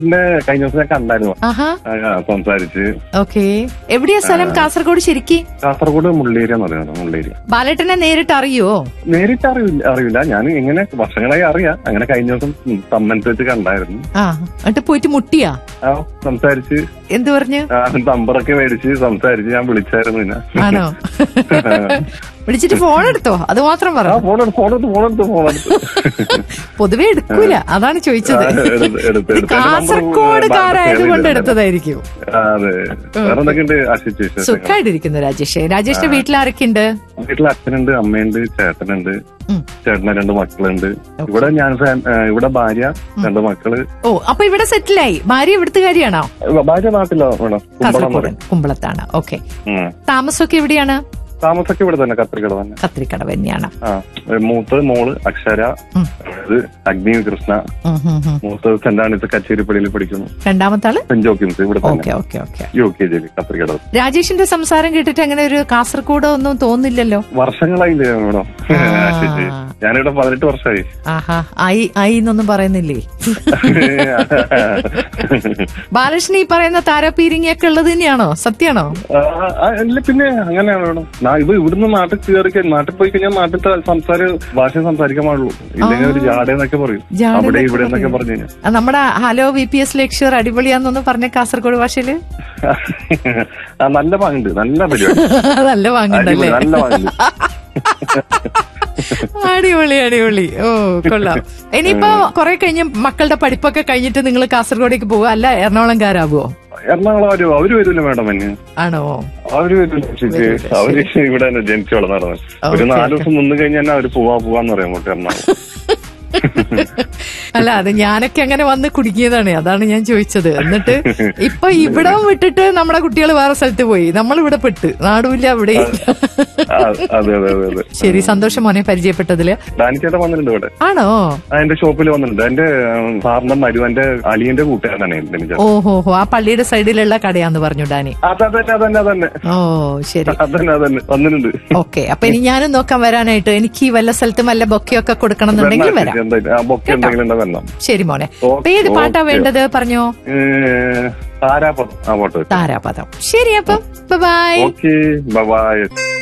പിന്നെ കഴിഞ്ഞ ദിവസം ഞാൻ കണ്ടായിരുന്നു ആഹാ ആ, സംസാരിച്ച് ഓക്കെ എവിടെയാ സ്ഥലം കാസർഗോഡ് ശരിക്ക് കാസർഗോഡ് മുള്ളേരി എന്ന് പറയുന്നത് മുള്ളേരി ബാലേട്ടനെ നേരിട്ട് അറിയോ നേരിട്ട് അറിയില്ല അറിയില്ല ഞാൻ ഇങ്ങനെ വർഷങ്ങളായി അറിയാം അങ്ങനെ കഴിഞ്ഞ ദിവസം സമ്മൻസ് വെച്ച് കണ്ടായിരുന്നു ആ എന്നിട്ട് പോയിട്ട് മുട്ടിയാ ആ സംസാരിച്ച് എന്ത് പറഞ്ഞു ആ, നമ്പറൊക്കെ മേടിച്ച് സംസാരിച്ച് ഞാൻ വിളിച്ചായിരുന്നു പിന്നെ ആണോ വിളിച്ചിട്ട് ഫോൺ എടുത്തോ അത് മാത്രം പറ ആ ഫോണെടുത്ത് ഫോണെടുത്ത് ഫോണെടുത്ത് ഫോണെടുത്ത് പൊതുവെ എടുക്കൂല അതാണ് ചോദിച്ചത് ആ, എടുത്ത്, എടുത്ത്, ഇത് എടുത്ത്. കാസർഗോഡുകാരായത് കൊണ്ട് നമ്പർ എടുത്തതായിരിക്കും ആ, അതെ വേറെ എന്തൊക്കെയുണ്ട് ആശിച്ച് വിശേഷങ്ങൾ സുഖമായിട്ടിരിക്കുന്നു രാജേഷ് രാജേഷിന്റെ വീട്ടിൽ ആരൊക്കെയുണ്ട് വീട്ടിൽ അച്ഛനുണ്ട് അമ്മയുണ്ട് ചേട്ടനുണ്ട് ഉം. ചേട്ടന് രണ്ട് മക്കളുണ്ട് ഇവിടെ ഞാൻ ഫാം- ആ, ഇവിടെ ഭാര്യ രണ്ട് മക്കള് ഓ അപ്പൊ ഇവിടെ സെറ്റിലായി ഭാര്യ ഇവിടുത്തെ കാര്യമാണോ ഭാര്യ നാട്ടിലോ വേണം കുമ്പളം കാസർഗോഡ് പറയും കുമ്പളത്താണ് ഓക്കെ ഉം. താമസമൊക്കെ എവിടെയാണ് താമസമൊക്കെ ഇവിടെ തന്നെ കത്രികട തന്നെ കത്രിക്കട തന്നെയാണ് ആ മൂത്ത് മോള് അക്ഷര ഉം. ഇത് അഗ്നി കൃഷ്ണ ഉം, ഉം, ഉം. മൂത്ത് സെന്റ് ആണിസ് കച്ചേരിപ്പള്ളിയിൽ പഠിക്കുന്നു രണ്ടാമത്തെ ആള് സെന്റ് ജോക്കിംസ് ഇവിടെ തന്നെ okay okay okay U K ജിയിൽ കത്രികട രാജേഷിന്റെ സംസാരം കേട്ടിട്ട് അങ്ങനെ ഒരു കാസർഗോഡ് ഒന്നും തോന്നില്ലല്ലോ വർഷങ്ങളായില്ലേ മേഡം ആശിച്ച് ഞാനിവിടെ പതിനെട്ട് വർഷമായി ആഹാ ഐ ഐ എന്നൊന്നും പറയുന്നില്ലേ ബാലകൃഷ്ണൻ ഈ പറയുന്ന താരപീരിങ്ങൊക്കെ ഉള്ളത് തന്നെയാണോ സത്യാണോ ആ, ആ, ഇല്ല പിന്നെ അങ്ങനെയാണ് മേഡം നാ- ഇത് ഇവിടുന്ന് നാട്ടിൽ കയറി നാട്ടിൽ പോയി കഴിഞ്ഞാൽ നാട്ടിലത്തെ സംസാരം ഭാഷ സംസാരിക്കാൻ പാടുള്ളൂ ഇല്ലെങ്കിൽ ഒരു ജാടയെന്നൊക്കെ പറയും ജാട അവിടെ എന്നൊക്കെ ഇവിടെ എന്നൊക്കെ പറയും. പറഞ്ഞു കഴിഞ്ഞാൽ ആ, നമ്മുടെ hello V P S lecture അടിപൊളിയാന്നൊന്ന് പറഞ്ഞ കാസർഗോഡ് ഭാഷയില് ആ നല്ല പാങ്ങുണ്ട് നല്ല പരിപാടി നല്ല വാങ്ങണ്ടല്ലേ അടിപൊളി, നല്ല പാങ്ങുണ്ട് അടിപൊളി അടിപൊളി ഓ കൊള്ളാം ഇനിയിപ്പോ കുറെ കഴിഞ്ഞ് മക്കളുടെ പഠിപ്പൊക്കെ കഴിഞ്ഞിട്ട് നിങ്ങൾ കാസർഗോഡേക്ക് പോവുക അല്ല എറണാകുളംകാരാകുവോ എറണാകുളം അവര് അവര് വരൂല മേഡം എന്നെ ആണോ അവര് വരൂല ശരിക്ക്. അവര് ഇവിടെ തന്നെ ജനിച്ചു വളർന്നത് ഒരു ഓക്കേ, നാല് ദിവസം നിന്ന് കഴിഞ്ഞാൽ തന്നെ അവര് പോവാ പോവാന്ന് പറയാൻ അങ്ങോട്ട് എറണാകുളം അല്ല അത് ഞാനൊക്കെ അങ്ങനെ വന്ന് കുടുങ്ങിയതാണ് അതാണ് ഞാൻ ചോദിച്ചത് എന്നിട്ട് ഇപ്പൊ ഇവിടെ വിട്ടിട്ട് നമ്മുടെ കുട്ടികൾ വേറെ സ്ഥലത്ത് പോയി നമ്മൾ ഇവിടെ പെട്ട് നാടുമില്ല അവിടെ ആ, അതെ അതെ അതെ അതെ ശരി സന്തോഷം മോനെ പരിചയപ്പെട്ടതില് ഡാനിച്ചേട്ടൻ വന്നിട്ടുണ്ട് ഇവിടെ ആണോ ആ, എന്റെ ഷോപ്പിൽ വന്നിട്ടുണ്ട് എന്റെ ഉം, സാറിന്റെ മരു എന്റെ അളിയന്റെ കൂട്ടുകാരനാണ് ഡാനിച്ചേട്ടൻ ഓഹോ ഹോ ആ പള്ളിയുടെ സൈഡിലുള്ള കടയാന്ന് പറഞ്ഞു ഡാനി അതന്നെ അതന്നെ അതന്നെ ഓ ശരി അതന്നെ അതന്നെ വന്നിട്ടുണ്ട് ഓക്കെ അപ്പൊ ഇനി ഞാനും നോക്കാൻ വരാനായിട്ട് എനിക്ക് ഈ വല്ല സ്ഥലത്തും വല്ല ബൊക്കെയൊക്കെ കൊടുക്കണം എന്നുണ്ടെങ്കിൽ വരാം എന്തായാലും ആ ബൊക്കെ എന്തെങ്കിലും ഉണ്ടെങ്കിൽ വരണം ശരി മോനെ ഓ, അപ്പൊ ഏത് പാട്ടാ ഓക്കെ. വേണ്ടത് പറഞ്ഞോ ഏ, താരാപഥം ആ പോട്ടെ താരാപദം ശരി അപ്പം ബൈ ഓക്കെ ബൈ